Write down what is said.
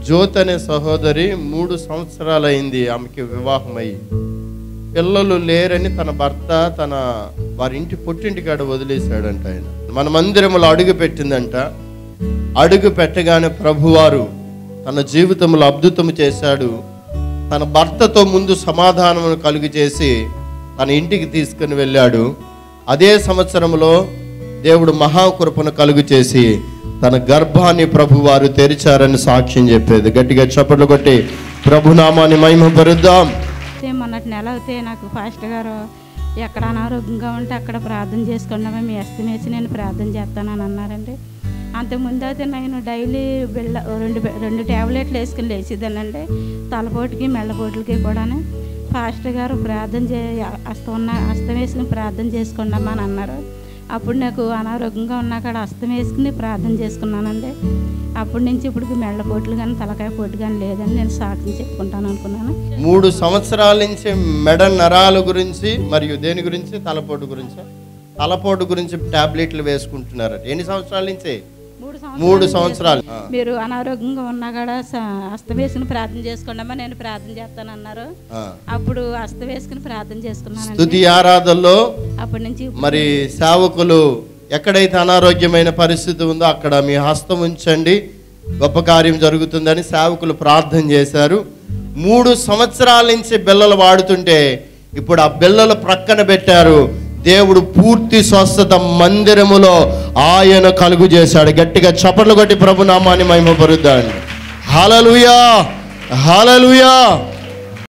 జ్యోతి అనే సహోదరి మూడు సంవత్సరాలైంది ఆమెకి వివాహమై పిల్లలు లేరని తన భర్త తన వారి ఇంటి పుట్టింటికాడ వదిలేశాడంట ఆయన మన మందిరంలో అడుగు పెట్టిందంట అడుగు పెట్టగానే ప్రభువారు తన జీవితంలో అద్భుతం చేశాడు తన భర్తతో ముందు సమాధానం కలుగు చేసి తన ఇంటికి తీసుకుని వెళ్ళాడు అదే సంవత్సరంలో దేవుడు మహాకృపను కలుగు చేసి తన గర్భాన్ని ప్రభువారు తెరిచారని సాక్ష్యం చెప్పేది గట్టిగా చప్పట్లు కొట్టి ప్రభునామాన్ని మహిమపరుద్దాం అయితే మొన్నటి నెల అయితే నాకు ఫాస్టర్ గారు ఎక్కడ అనారోగ్యంగా ఉంటే అక్కడ ప్రార్థన చేసుకున్నామా మీ ఎస్తం వేసి నేను ప్రార్థన చేస్తానని అన్నారండి అంతకుముందు అయితే నేను డైలీ బిళ్ళ రెండు రెండు ట్యాబ్లెట్లు వేసుకుని లేచిదానండి తలపోటుకి మెళ్ళపోటులకి కూడాను ఫాస్టర్ గారు ప్రార్థన చే అస్తం ఉన్న అస్తం వేసుకుని ప్రార్థన చేసుకున్నామా అని అన్నారు అప్పుడు నాకు అనారోగ్యంగా ఉన్న కాడ అస్తం వేసుకుని ప్రార్థన చేసుకున్నానండి అప్పటి నుంచి ఇప్పుడు మెళ్ళపోట్లు కానీ తలకాయ పోటు కానీ లేదని నేను సాక్షి చెప్పుకుంటాను అనుకున్నాను మూడు సంవత్సరాల నుంచి మెడ నరాల గురించి మరియు దేని గురించి తలపోటు గురించి తలపోటు గురించి టాబ్లెట్లు వేసుకుంటున్నారు ఎన్ని సంవత్సరాల నుంచి మూడు మూడు నుంచి సంవత్సరాలు ఆ. మీరు అనారోగ్యంగా ఉన్నా కూడా స- అస్త వేసుకుని ప్రార్థన చేసుకోండమ్మా నేను ప్రార్థన చేస్తానన్నారు ఆ. అప్పుడు అస్త వేసుకుని ప్రార్థన చేసుకున్నాను స్తుతి ఆరాధనలో అప్పటి నుంచి మరి సేవకులు ఎక్కడైతే అనారోగ్యమైన పరిస్థితి ఉందో అక్కడ మీ హస్తం ఉంచండి గొప్ప కార్యం జరుగుతుందని సేవకులు ప్రార్థన చేశారు మూడు సంవత్సరాల నుంచి బిల్లలు వాడుతుంటే ఇప్పుడు ఆ బిల్లలు ప్రక్కన పెట్టారు దేవుడు పూర్తి స్వస్థత మందిరములో ఆయన కలుగు చేశాడు గట్టిగా చప్పట్లు కొట్టి ప్రభునామాన్ని మహిమపరుద్దాండి హలలుయా హలలుయా